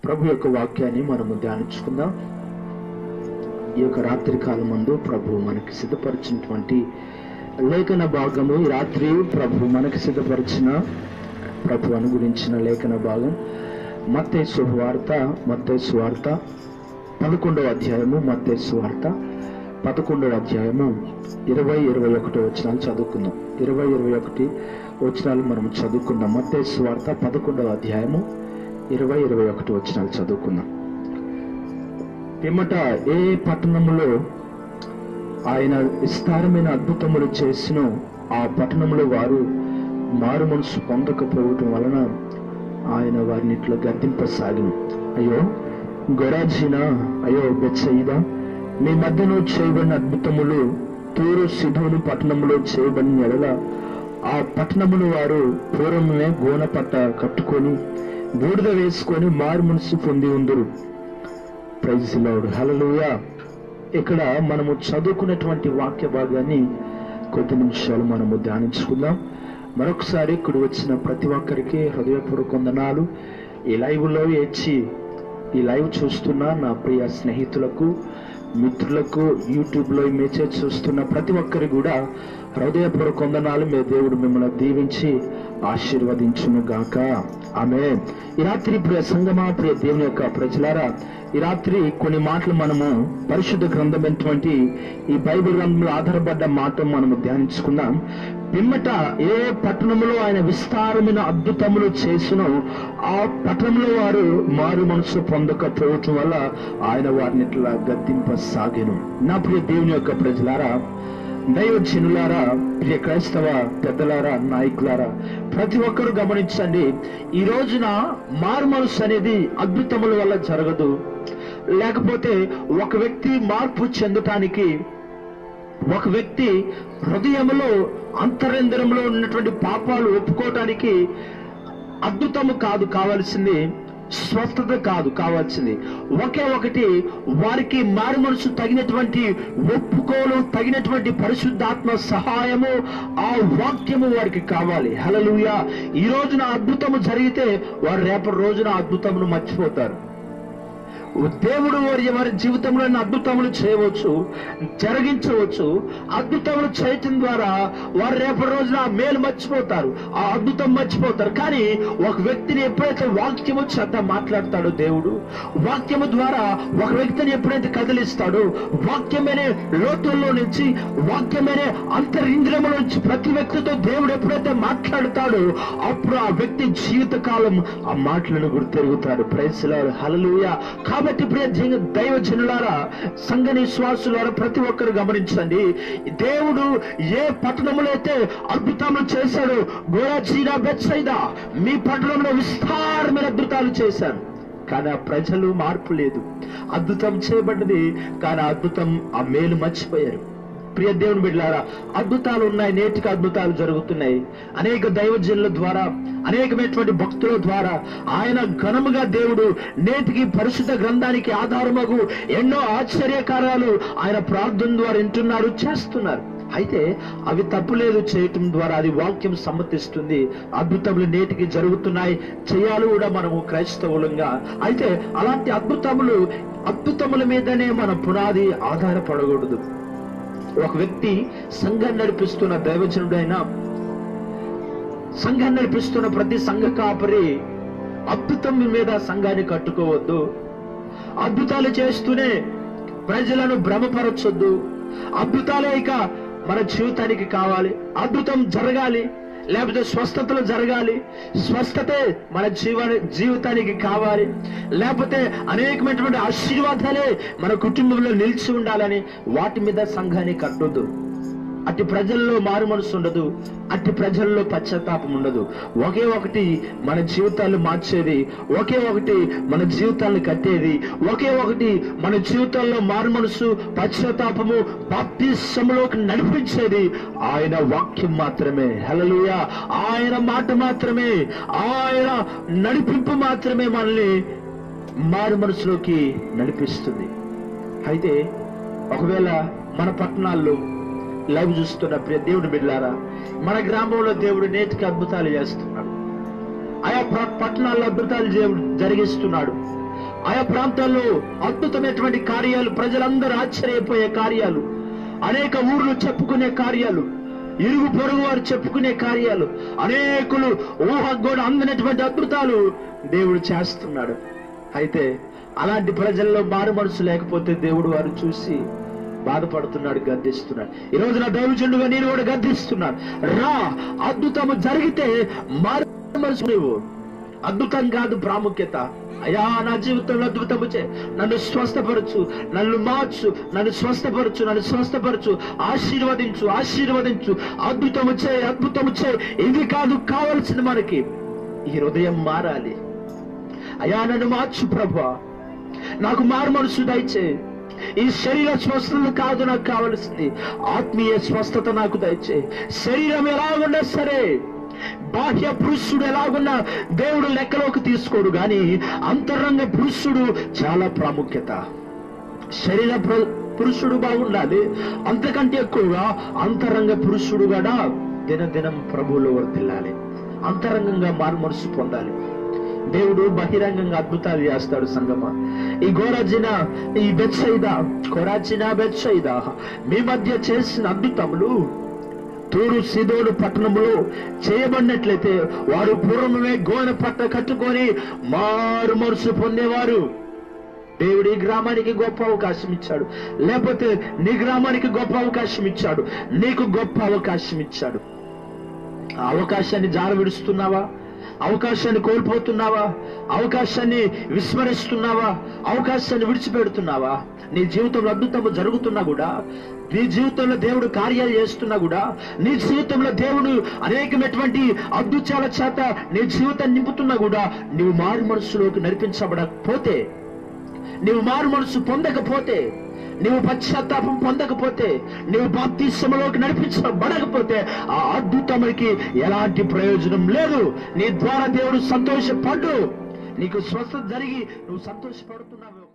ప్రభు యొక్క వాక్యాన్ని మనము ధ్యానించుకుందాం ఈ యొక్క రాత్రి కాలం మందు ప్రభు మనకి సిద్ధపరిచినటువంటి లేఖన భాగము ఈ రాత్రి ప్రభు మనకి సిద్ధపరిచిన ప్రభు అనుగురించిన లేఖన భాగం మత్తేసు వార్త మత్తేసు వార్త పదకొండవ అధ్యాయము మత్తేసు వార్త పదకొండవ అధ్యాయము ఇరవై ఇరవై ఒకటో వచనాలు చదువుకుందాం ఇరవై ఇరవై ఒకటి వచనాలు మనం చదువుకుందాం మత్తేసు వార్త పదకొండవ అధ్యాయము ఇరవై ఇరవై ఒకటి వచనాలు చదువుకుందాం పిమ్మట ఏ పట్టణములో ఆయన విస్తారమైన అద్భుతములు చేసిన ఆ పట్టణంలో వారు మారు మనసు పొందకపోవటం వలన ఆయన వారిని ఇట్లా గద్దింపసాగిన అయ్యో గొరాజీన అయ్యో బెచ్చయిదా మీ మధ్యలో చేయబడిన అద్భుతములు తూరు సిధోను పట్టణంలో చేయబడిన ఎడల ఆ పట్టణమును వారు పూర్వమే గోన పట్ట కట్టుకొని బూడిద వేసుకొని మారు మనసు పొంది ఉందరు ప్రైజ్ లార్డ్ హల్లెలూయా ఇక్కడ మనము చదువుకున్నటువంటి వాక్య భాగాన్ని కొద్ది నిమిషాలు మనము ధ్యానించుకుందాం మరొకసారి ఇక్కడ వచ్చిన ప్రతి ఒక్కరికి హృదయపూర్వక వందనాలు ఈ లైవ్లో వచ్చి ఈ లైవ్ చూస్తున్న నా ప్రియ స్నేహితులకు మిత్రులకు యూట్యూబ్లో ఈ మెసేజ్ చూస్తున్న ప్రతి ఒక్కరి కూడా హృదయపూర్వక వందనాలు మీ దేవుడు మిమ్మల్ని దీవించి ఆశీర్వదించును గాక ఆమె ఈ రాత్రి ప్రియ సంగమా ప్రియ దేవుని యొక్క ప్రజలారా ఈ రాత్రి కొన్ని మాటలు మనము పరిశుద్ధ గ్రంథమైనటువంటి ఈ బైబిల్ గ్రంథంలో ఆధారపడ్డ మాట మనము ధ్యానించుకుందాం పిమ్మట ఏ పట్టణంలో ఆయన విస్తారమైన అద్భుతములు చేసిన ఆ పట్టణంలో వారు మారు మనసు పొందకపోవటం వల్ల ఆయన వారిని ఇట్లా గద్దింపసాగెను నా ప్రియ దేవుని యొక్క ప్రజలారా దైవజనులారా ప్రియ క్రైస్తవ పెద్దలారా నాయకులారా ప్రతి ఒక్కరు గమనించండి ఈ రోజున మారు మనసు అనేది అద్భుతముల వల్ల జరగదు లేకపోతే ఒక వ్యక్తి మార్పు చెందటానికి ఒక వ్యక్తి హృదయంలో అంతరంధ్రంలో ఉన్నటువంటి పాపాలు ఒప్పుకోవటానికి అద్భుతము కాదు కావాల్సింది స్వస్థత కాదు కావాల్సింది ఒకే ఒకటి వారికి మారు మనసు తగినటువంటి ఒప్పుకోలు తగినటువంటి పరిశుద్ధాత్మ సహాయము ఆ వాక్యము వారికి కావాలి హలలుయ ఈ రోజున అద్భుతము జరిగితే వారు రేపటి రోజున అద్భుతమును మర్చిపోతారు దేవుడు వారి వారి జీవితంలో ఉన్న అద్భుతములు చేయవచ్చు జరిగించవచ్చు అద్భుతములు చేయటం ద్వారా వారు రేపటి రోజున ఆ మేలు మర్చిపోతారు ఆ అద్భుతం మర్చిపోతారు కానీ ఒక వ్యక్తిని ఎప్పుడైతే వాక్యము చేత మాట్లాడతాడో దేవుడు వాక్యము ద్వారా ఒక వ్యక్తిని ఎప్పుడైతే కదిలిస్తాడో వాక్యమనే లోతుల్లో నుంచి వాక్యమనే అంతరింద్రియముల నుంచి ప్రతి వ్యక్తితో దేవుడు ఎప్పుడైతే మాట్లాడతాడో అప్పుడు ఆ వ్యక్తి జీవితకాలం ఆ మాటలను గుర్తెరుగుతాడు ప్రైస్లారు హలలుయ కాబట్టి ప్రియ జన- దైవ జనులారా సంఘ నిశ్వాసులారా ప్రతి ఒక్కరు గమనించండి దేవుడు ఏ పట్టణంలో అయితే అద్భుతములు చేశాడో గోరాచీనా బెత్సైదా మీ పట్టణంలో విస్తారమైన అద్భుతాలు చేశారు కానీ ఆ ప్రజలు మార్పు లేదు అద్భుతం చేయబడ్డది కానీ ఆ అద్భుతం ఆ మేలు మర్చిపోయారు ప్రియ దేవుని బిడ్డలారా అద్భుతాలు ఉన్నాయి నేటికి అద్భుతాలు జరుగుతున్నాయి అనేక దైవజనుల ద్వారా అనేకమైనటువంటి భక్తుల ద్వారా ఆయన ఘనముగా దేవుడు నేటికి పరిశుద్ధ గ్రంథానికి ఆధారమగు ఎన్నో ఆశ్చర్యకారాలు ఆయన ప్రార్థన ద్వారా వింటున్నారు చేస్తున్నారు అయితే అవి తప్పులేదు చేయటం ద్వారా అది వాక్యం సమ్మతిస్తుంది అద్భుతములు నేటికి జరుగుతున్నాయి చేయాలి కూడా మనము క్రైస్తవులంగా అయితే అలాంటి అద్భుతములు అద్భుతముల మీదనే మన పునాది ఆధారపడకూడదు ఒక వ్యక్తి సంఘాన్ని నడిపిస్తున్న దైవజనుడైనా సంఘాన్ని నడిపిస్తున్న ప్రతి సంఘ కాపరి అద్భుతం మీద సంఘాన్ని కట్టుకోవద్దు అద్భుతాలు చేస్తూనే ప్రజలను భ్రమపరచొద్దు అద్భుతాలే ఇక మన జీవితానికి కావాలి అద్భుతం జరగాలి లేకపోతే స్వస్థతలు జరగాలి స్వస్థతే మన జీవ జీవితానికి కావాలి లేకపోతే అనేకమైనటువంటి ఆశీర్వాదాలే మన కుటుంబంలో నిలిచి ఉండాలని వాటి మీద సంఘాన్ని కట్టొద్దు అట్టి ప్రజల్లో మారు మనసు ఉండదు అట్టి ప్రజల్లో పశ్చాత్తాపం ఉండదు ఒకే ఒకటి మన జీవితాలు మార్చేది ఒకే ఒకటి మన జీవితాలను కట్టేది ఒకే ఒకటి మన జీవితాల్లో మారు మనసు పశ్చాత్తాపము బాప్తిసంలోకి నడిపించేది ఆయన వాక్యం మాత్రమే హలలుయ ఆయన మాట మాత్రమే ఆయన నడిపింపు మాత్రమే మనల్ని మారు మనసులోకి నడిపిస్తుంది అయితే ఒకవేళ మన పట్టణాల్లో లైవ్ చూస్తున్న ప్రియ దేవుడు బిడ్డారా మన గ్రామంలో దేవుడు నేటికి అద్భుతాలు చేస్తున్నాడు ఆయా ప్ర- పట్టణాల్లో అద్భుతాలు దేవుడు జరిగిస్తున్నాడు ఆయా ప్రాంతాల్లో అద్భుతమైనటువంటి కార్యాలు ప్రజలందరూ ఆశ్చర్యపోయే కార్యాలు అనేక ఊర్లు చెప్పుకునే కార్యాలు ఇరుగు పొరుగు వారు చెప్పుకునే కార్యాలు అనేకులు ఊహకు కూడా అందినటువంటి అద్భుతాలు దేవుడు చేస్తున్నాడు అయితే అలాంటి ప్రజల్లో మారు మనసు లేకపోతే దేవుడు వారు చూసి బాధపడుతున్నాడు గద్దిస్తున్నాడు ఈ రోజు నా దౌర్జన్యుగా నేను కూడా గద్దిస్తున్నాను రా అద్భుతము జరిగితే మారు మనసు నువ్వు అద్భుతం కాదు ప్రాముఖ్యత అయ్యా నా జీవితంలో అద్భుతము చే నన్ను స్వస్థపరచు నన్ను మార్చు నన్ను స్వస్థపరచు నన్ను స్వస్థపరచు ఆశీర్వదించు ఆశీర్వదించు అద్భుతము చే అద్భుతము చే ఇది కాదు కావలసింది మనకి ఈ హృదయం మారాలి అయ్యా నన్ను మార్చు ప్రభా నాకు మారు మనసు దయచే ఈ శరీర స్వస్థత కాదు నాకు కావలసింది ఆత్మీయ స్వస్థత నాకు దయచే శరీరం ఎలాగున్నా సరే బాహ్య పురుషుడు ఎలాగున్నా దేవుడు లెక్కలోకి తీసుకోడు గాని అంతరంగ పురుషుడు చాలా ప్రాముఖ్యత శరీర ప్ర- పురుషుడు బాగుండాలి అంతకంటే ఎక్కువగా అంతరంగ పురుషుడు కూడా దినదినం ప్రభువులో వర్తిల్లాలి అంతరంగంగా మారు మనసు పొందాలి దేవుడు బహిరంగంగా అద్భుతాలు చేస్తాడు సంగమ ఈ గోరాజిన ఈ బెత్సైదా కొరాజిన బెత్సైదా మీ మధ్య చేసిన అద్భుతములు తూరు సిదోడు పట్టణములో చేయబడినట్లయితే వారు పూర్వమే గోనె పట్ట కట్టుకొని మారు మనసు పొందేవారు దేవుడు ఈ గ్రామానికి గొప్ప అవకాశం ఇచ్చాడు లేకపోతే నీ గ్రామానికి గొప్ప అవకాశం ఇచ్చాడు నీకు గొప్ప అవకాశం ఇచ్చాడు ఆ అవకాశాన్ని జార విడుస్తున్నావా అవకాశాన్ని కోల్పోతున్నావా అవకాశాన్ని విస్మరిస్తున్నావా అవకాశాన్ని విడిచిపెడుతున్నావా నీ జీవితంలో అద్భుతము జరుగుతున్నా కూడా నీ జీవితంలో దేవుడు కార్యాలు చేస్తున్నా కూడా నీ జీవితంలో దేవుడు అనేకమైనటువంటి అద్భుతాల చేత నీ జీవితాన్ని నింపుతున్నా కూడా నీవు మారు మనసులోకి నడిపించబడకపోతే నీవు మారు మనసు పొందకపోతే నీవు పశ్చాత్తాపం పొందకపోతే నీవు బాప్తిస్మలోకి నడిపించబడకపోతే ఆ అద్భుతమునికి ఎలాంటి ప్రయోజనం లేదు నీ ద్వారా దేవుడు సంతోషపడ్డు నీకు స్వస్థత జరిగి నువ్వు సంతోషపడుతున్నావు